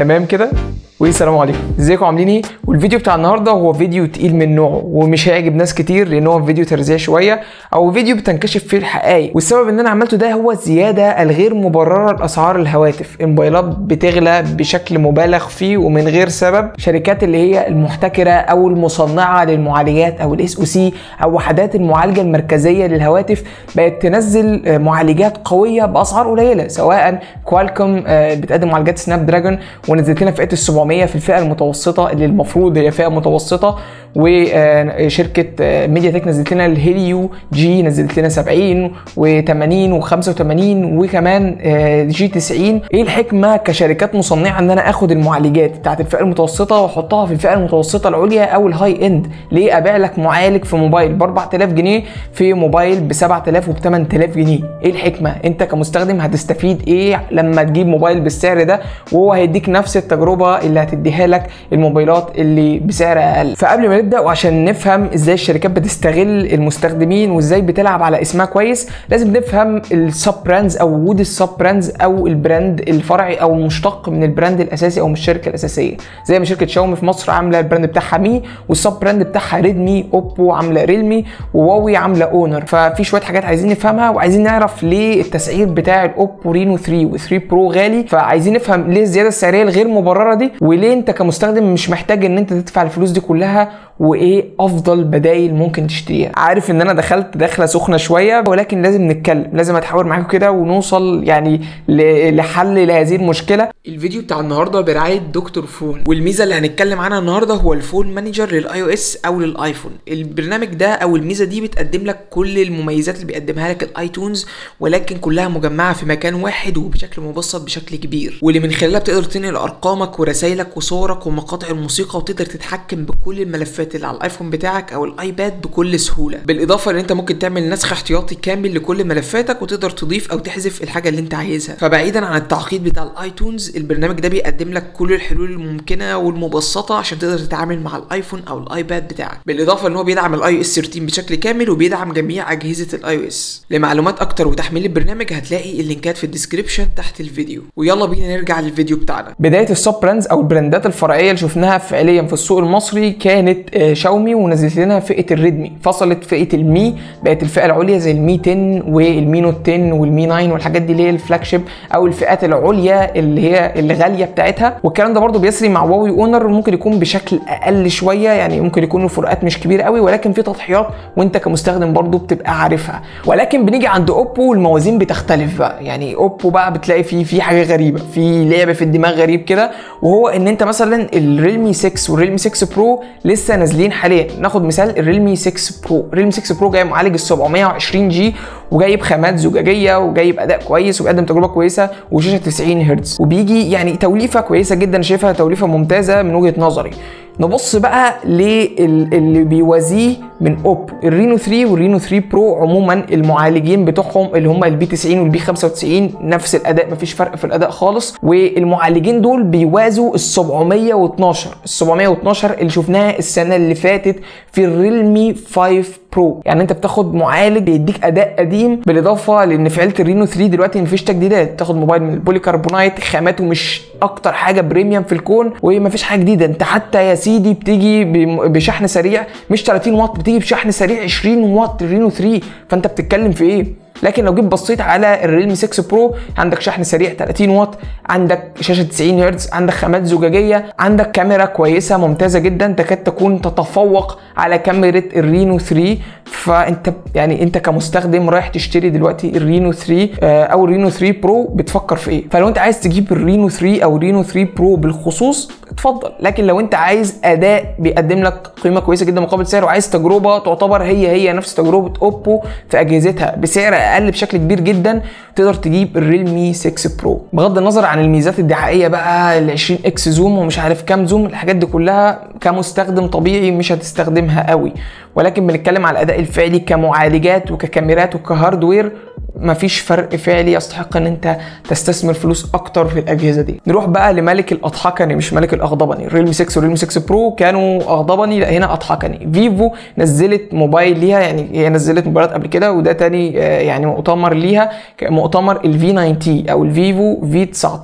تمام كده والسلام عليكم ازيكم عاملين ايه والفيديو بتاع النهارده هو فيديو تقيل من نوعه ومش هيعجب ناس كتير لان هو فيديو ترزيه شويه او فيديو بتنكشف فيه الحقائق والسبب ان انا عملته ده هو الزياده الغير مبرره لاسعار الهواتف الموبايلات بتغلى بشكل مبالغ فيه ومن غير سبب شركات اللي هي المحتكره او المصنعه للمعالجات او الاس او سي او وحدات المعالجه المركزيه للهواتف بقت تنزل معالجات قويه باسعار قليله سواء كوالكوم بتقدم معالجات سناب دراجون ونزلت لنا فئه ال 700 في الفئه المتوسطه اللي المفروض هي فئه متوسطه وشركه ميديا تك نزلت لنا الهيليو جي نزلت لنا 70 و80 و85 وكمان جي 90 ايه الحكمه كشركات مصنعه ان انا اخد المعالجات بتاعت الفئه المتوسطه واحطها في الفئه المتوسطه العليا او الهاي اند ليه ابيع لك معالج في موبايل ب 4000 جنيه في موبايل ب 7000 وب 8000 جنيه ايه الحكمه انت كمستخدم هتستفيد ايه لما تجيب موبايل بالسعر ده وهو هيديك نفس التجربه اللي هتديها لك الموبايلات اللي بسعر اقل فقبل ما نبدا وعشان نفهم ازاي الشركات بتستغل المستخدمين وازاي بتلعب على اسمها كويس لازم نفهم السب براندز او وجود السب براندز او البراند الفرعي او المشتق من البراند الاساسي او من الشركه الاساسيه زي ما شركه شاومي في مصر عامله البراند بتاعها مي والسب براند بتاعها ريدمي اوبو عامله ريلمي وواوي عامله اونر ففي شويه حاجات عايزين نفهمها وعايزين نعرف ليه التسعير بتاع الاوبو رينو 3 و3 برو غالي فعايزين نفهم ليه الزياده السعريه الغير مبرره دي وليه انت كمستخدم مش محتاج ان انت تدفع الفلوس دي كلها وايه افضل بدايل ممكن تشتريها عارف ان انا دخلت دخله سخنه شويه ولكن لازم نتكلم لازم اتحاور معاكم كده ونوصل يعني لحل لهذه المشكله الفيديو بتاع النهارده برعايه دكتور فون والميزه اللي هنتكلم عنها النهارده هو الفون مانجر للاي او اس او للايفون البرنامج ده او الميزه دي بتقدم لك كل المميزات اللي بيقدمها لك الايتونز ولكن كلها مجمعه في مكان واحد وبشكل مبسط بشكل كبير واللي من خلالها بتقدر تنقل ارقامك ورسايلك وصورك ومقاطع الموسيقى وتقدر تتحكم بكل الملفات اللي على الايفون بتاعك او الايباد بكل سهوله بالاضافه ان انت ممكن تعمل نسخ احتياطي كامل لكل ملفاتك وتقدر تضيف او تحذف الحاجه اللي انت عايزها فبعيدا عن التعقيد بتاع الايتونز البرنامج ده بيقدم لك كل الحلول الممكنه والمبسطه عشان تقدر تتعامل مع الايفون او الايباد بتاعك بالاضافه ان هو بيدعم الاي او اس 13 بشكل كامل وبيدعم جميع اجهزه الاي او اس لمعلومات اكتر وتحميل البرنامج هتلاقي اللينكات في الديسكربشن تحت الفيديو ويلا بينا نرجع للفيديو بتاعنا بدايه السب براندز او البراندات الفرعيه اللي شفناها فعليا في السوق المصري كانت شاومي ونزلت لنا فئه الريدمي فصلت فئه المي بقت الفئه العليا زي المي 10 والمي نوت 10 والمي 9 والحاجات دي اللي هي الفلاج شيب او الفئات العليا اللي هي الغاليه بتاعتها والكلام ده برده بيسري مع واوي اونر ممكن يكون بشكل اقل شويه يعني ممكن يكون الفروقات مش كبيره قوي ولكن في تضحيات وانت كمستخدم برده بتبقى عارفها ولكن بنيجي عند اوبو والموازين بتختلف بقى يعني اوبو بقى بتلاقي فيه في حاجه غريبه في لعب في الدماغ غريب كده وهو ان انت مثلا الريلمي 6 والريلمي 6 برو لسه نازلين حاليا ناخد مثال الريلمي 6 برو الريلمي 6 برو جاي معالج ال 720 جي وجايب خامات زجاجيه وجايب اداء كويس وبيقدم تجربه كويسه وشاشه 90 هرتز وبيجي يعني توليفه كويسه جدا شايفها توليفه ممتازه من وجهه نظري نبص بقى للي بيوازيه من اوبو الرينو 3 والرينو 3 برو عموما المعالجين بتوعهم اللي هم البي 90 والبي 95 نفس الاداء مفيش فرق في الاداء خالص والمعالجين دول بيوازوا ال 712 ال 712 اللي شفناها السنه اللي فاتت في الريلمي 5 برو يعني انت بتاخد معالج بيديك اداء قديم بالاضافه لان في عيله الرينو 3 دلوقتي مفيش تجديدات تاخد موبايل من البولي كربونايت خاماته مش اكتر حاجه بريميوم في الكون ومفيش حاجه جديده انت حتى يا سيدي بتيجي بشحن سريع مش 30 واط بتيجي بشحن سريع 20 واط الرينو 3 فانت بتتكلم في ايه لكن لو جيت بصيت على الريلمي 6 برو عندك شحن سريع 30 واط عندك شاشه 90 هرتز عندك خامات زجاجيه عندك كاميرا كويسه ممتازه جدا تكاد تكون تتفوق على كاميرا الرينو 3 فانت يعني انت كمستخدم رايح تشتري دلوقتي الرينو 3 او الرينو 3 برو بتفكر في ايه فلو انت عايز تجيب الرينو 3 او الرينو 3 برو بالخصوص اتفضل لكن لو انت عايز اداء بيقدم لك قيمه كويسه جدا مقابل سعر وعايز تجربه تعتبر هي هي نفس تجربه اوبو في اجهزتها بسعر اقل بشكل كبير جدا تقدر تجيب الريلمي 6 برو بغض النظر عن الميزات الدعائيه بقى ال 20 اكس زوم ومش عارف كام زوم الحاجات دي كلها كمستخدم طبيعي مش هتستخدمها قوي ولكن بنتكلم على الاداء الفعلي كمعالجات وككاميرات وكهاردوير مفيش فرق فعلي يستحق ان انت تستثمر فلوس اكتر في الاجهزه دي نروح بقى لملك الاضحكني مش ملك الاغضبني الريلمي 6 والريلمي 6 برو كانوا اغضبني لا هنا اضحكني فيفو نزلت موبايل ليها يعني هي نزلت موبايلات قبل كده وده تاني يعني مؤتمر ليها مؤتمر الفي 90 او الفيفو في 19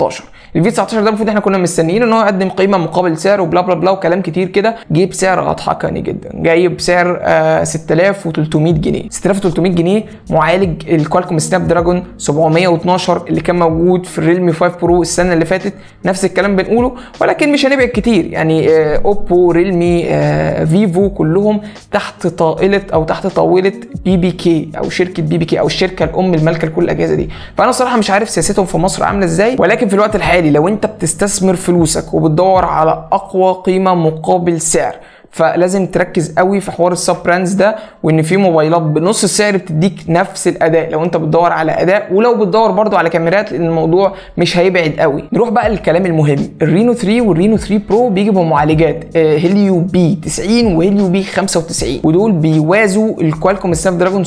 الفي 19 ده المفروض احنا كنا مستنيين ان هو يقدم قيمه مقابل سعر وبلا بلا بلا وكلام كتير كده جه بسعر اضحكني جدا جاي بسعر آه 6300 جنيه 6300 جنيه معالج الكوالكوم سناب دراجون 712 اللي كان موجود في الريلمي 5 برو السنه اللي فاتت نفس الكلام بنقوله ولكن مش هنبعد كتير يعني آه اوبو ريلمي آه فيفو كلهم تحت طائله او تحت طاوله بي بي كي او شركه بي بي كي او الشركه الام المالكه لكل الاجهزه دي فانا صراحه مش عارف سياستهم في مصر عامله ازاي ولكن في الوقت الحالي لو انت بتستثمر فلوسك وبتدور على اقوى قيمه مقابل سعر فلازم تركز قوي في حوار السب براندز ده وان في موبايلات بنص السعر بتديك نفس الاداء لو انت بتدور على اداء ولو بتدور برضو على كاميرات لان الموضوع مش هيبعد قوي نروح بقى للكلام المهم الرينو 3 والرينو 3 برو بيجي بمعالجات آه، هيليو بي 90 وهيليو بي 95 ودول بيوازوا الكوالكوم سناب دراجون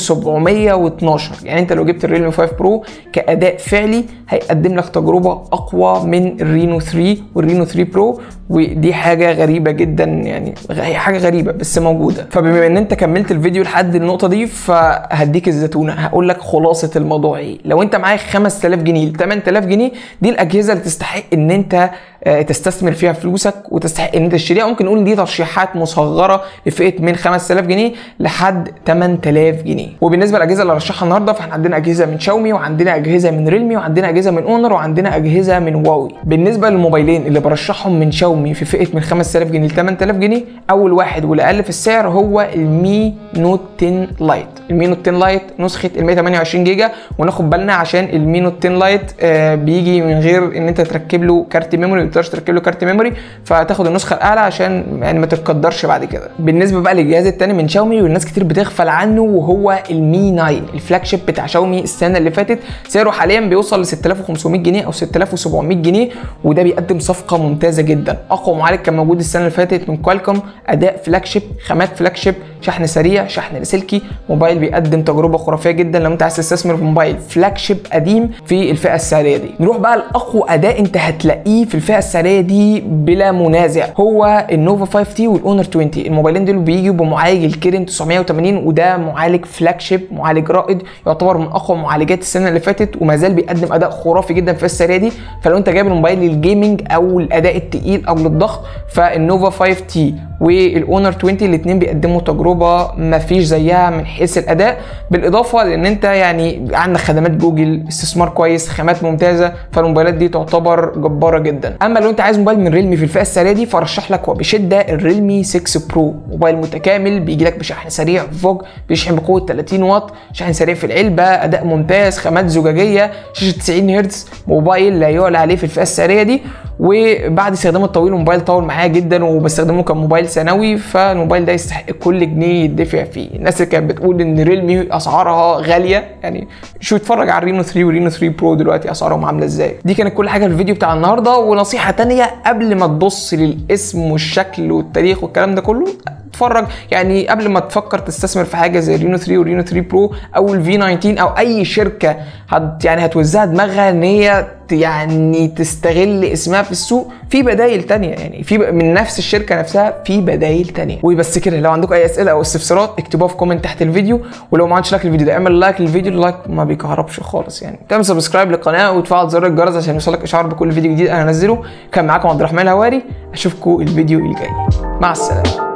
712 يعني انت لو جبت الريلمي 5 برو كاداء فعلي هيقدم لك تجربه اقوى من الرينو 3 والرينو 3 برو ودي حاجه غريبه جدا يعني هي حاجه غريبه بس موجوده فبما ان انت كملت الفيديو لحد النقطه دي فهديك الزتونه هقول لك خلاصه الموضوع ايه لو انت معاك 5000 جنيه ل 8000 جنيه دي الاجهزه اللي تستحق ان انت آه، تستثمر فيها فلوسك وتستحق ان انت تشتريها ممكن نقول دي ترشيحات مصغره لفئه من 5000 جنيه لحد 8000 جنيه وبالنسبه للاجهزه اللي رشحها النهارده فاحنا عندنا اجهزه من شاومي وعندنا اجهزه من ريلمي وعندنا اجهزه من اونر وعندنا اجهزه من واوي بالنسبه للموبايلين اللي برشحهم من شاومي في فئه من 5000 جنيه ل 8000 جنيه اول واحد والاقل في السعر هو المي نوت 10 لايت المي نوت 10 لايت نسخه ال 128 جيجا وناخد بالنا عشان المي نوت 10 لايت آه، بيجي من غير ان انت تركب له كارت ميموري ما تقدرش تركب له كارت ميموري فتاخد النسخه الاعلى عشان يعني ما تتقدرش بعد كده بالنسبه بقى للجهاز الثاني من شاومي والناس كتير بتغفل عنه وهو المي 9 الفلاج شيب بتاع شاومي السنه اللي فاتت سعره حاليا بيوصل ل 6500 جنيه او 6700 جنيه وده بيقدم صفقه ممتازه جدا اقوى معالج كان موجود السنه اللي فاتت من كوالكوم اداء فلاج شيب خامات فلاج شيب شحن سريع شحن لاسلكي موبايل بيقدم تجربه خرافيه جدا لو انت عايز تستثمر في موبايل فلاج شيب قديم في الفئه السعريه دي نروح بقى لاقوى اداء انت هتلاقيه في الفئه السعريه دي بلا منازع هو النوفا 5 تي والاونر 20 الموبايلين دول بيجوا بمعالج الكيرن 980 وده معالج فلاج شيب معالج رائد يعتبر من اقوى معالجات السنه اللي فاتت وما زال بيقدم اداء خرافي جدا في السعريه دي فلو انت جايب الموبايل للجيمنج او الاداء التقيل او للضغط فالنوفا 5 تي والاونر 20 الاثنين بيقدموا تجربه ما فيش زيها من حيث الاداء بالاضافه لان انت يعني عندك خدمات جوجل استثمار كويس خامات ممتازه فالموبايلات دي تعتبر جباره جدا اما لو انت عايز موبايل من ريلمي في الفئه السعريه دي فرشح لك وبشده الريلمي 6 برو موبايل متكامل بيجي لك بشحن سريع فوج بيشحن بقوه 30 واط شحن سريع في العلبه اداء ممتاز خامات زجاجيه شاشه 90 هرتز موبايل لا يعلى عليه في الفئه السعريه دي وبعد استخدامه الطويل الموبايل طول معايا جدا وبستخدمه كموبايل ثانوي فالموبايل ده يستحق كل جنيه يدفع فيه الناس اللي كانت بتقول ان ريلمي اسعارها غاليه يعني شو اتفرج على الرينو 3 والرينو 3 برو دلوقتي اسعارهم عامله ازاي دي كانت كل حاجه في الفيديو بتاع النهارده ونصيحه تانية قبل ما تبص للاسم والشكل والتاريخ والكلام ده كله اتفرج يعني قبل ما تفكر تستثمر في حاجه زي الرينو 3 والرينو 3 برو او الفي 19 او اي شركه هت يعني هتوزعها دماغها ان هي ت- يعني تستغل اسمها في السوق في بدايل تانية يعني في ب- من نفس الشركه نفسها في بدايل تانية وبس كده لو عندكم اي اسئله او استفسارات اكتبوها في كومنت تحت الفيديو ولو ما عملتش لايك للفيديو ده اعمل لايك للفيديو اللايك ما بيكهربش خالص يعني تعمل سبسكرايب للقناه وتفعل زر الجرس عشان يوصلك اشعار بكل فيديو جديد انا انزله كان معاكم عبد الرحمن الهواري اشوفكم الفيديو الجاي مع السلامه